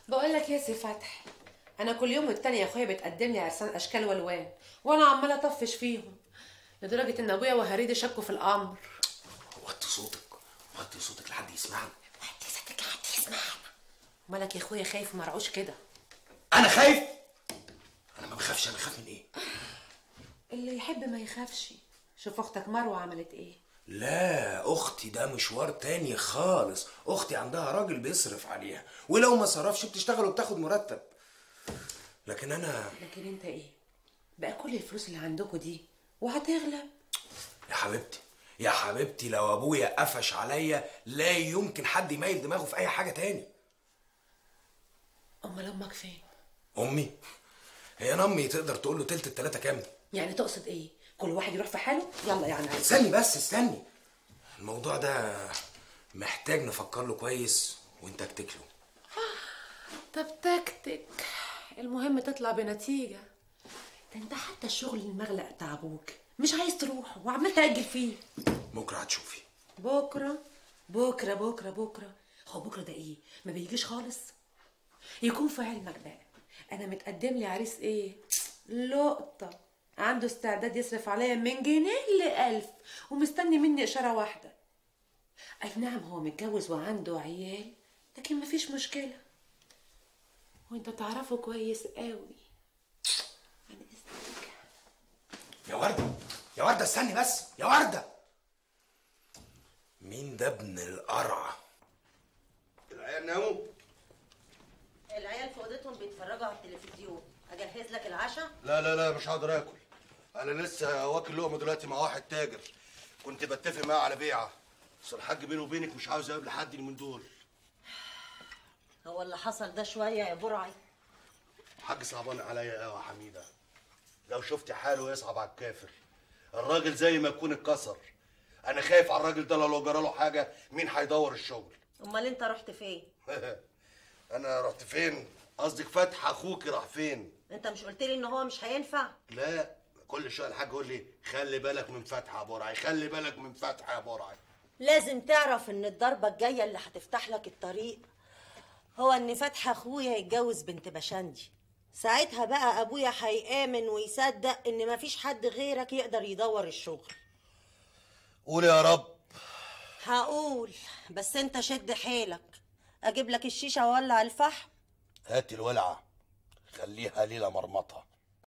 بقول لك يا سي فتحي انا كل يوم والتاني يا اخويا بتقدم لي عرسان اشكال والوان وانا عماله اطفش فيهم لدرجه ان ابويا وهريدي شكوا في الامر وطي صوتك وطي صوتك لحد يسمعنا وطي صوتك لحد يسمعنا مالك يا اخويا خايف مرعوش كده انا خايف انا ما بخافش انا بخاف من ايه اللي يحب ما يخافش شوف اختك مروه عملت ايه لا اختي ده مشوار تاني خالص اختي عندها راجل بيصرف عليها ولو ما صرفش بتشتغل وبتاخد مرتب لكن انا لكن انت ايه بقى كل الفلوس اللي عندكوا دي وهتغلب يا حبيبتي يا حبيبتي لو ابويا قفش عليا لا يمكن حد يميل دماغه في اي حاجه تاني امال امك فين امي هي أنا امي تقدر تقول له تلت التلاته كام يعني تقصد ايه كل واحد يروح في حاله يلا يعني عايز استني بس استني الموضوع ده محتاج نفكر له كويس وانت اكتك له طب تكتك المهم تطلع بنتيجة ده انت حتى الشغل المغلق بتاع ابوك مش عايز تروح وعمال تأجل فيه بكره هتشوفي بكرة بكرة بكرة بكرة هو بكرة ده ايه ما بيجيش خالص يكون في علمك بقى انا متقدم لي عريس ايه لقطة عنده استعداد يصرف عليا من جنيه لألف ومستني مني إشارة واحدة أي نعم هو متجوز وعنده عيال لكن مفيش مشكلة وانت تعرفه كويس قوي أنا اسمك يا ورده يا ورده استني بس يا ورده مين ده ابن القرع العيال ناموا العيال في اوضتهم بيتفرجوا على التلفزيون اجهز لك العشاء لا لا لا مش هقدر اكل انا لسه واكل لقمه دلوقتي مع واحد تاجر كنت بتفق معاه على بيعه بس الحاج بيني وبينك مش عاوز اقابل حد من دول هو اللي حصل ده شويه يا برعي الحاج صعبان عليا قوي يا حميده لو شفت حاله يصعب على الكافر الراجل زي ما يكون اتكسر انا خايف على الراجل ده لو جرى له حاجه مين هيدور الشغل امال انت رحت فين انا رحت فين قصدك فتح اخوك راح فين انت مش قلت لي ان هو مش هينفع لا كل شويه الحاج يقول لي خلي بالك من فتح يا برعي خلي بالك من فتح يا برعي لازم تعرف ان الضربه الجايه اللي هتفتح لك الطريق هو ان فتح اخويا يتجوز بنت بشندي ساعتها بقى ابويا هيامن ويصدق ان مفيش حد غيرك يقدر يدور الشغل قول يا رب هقول بس انت شد حيلك اجيب لك الشيشه واولع الفحم هات الولعه خليها ليله مرمطه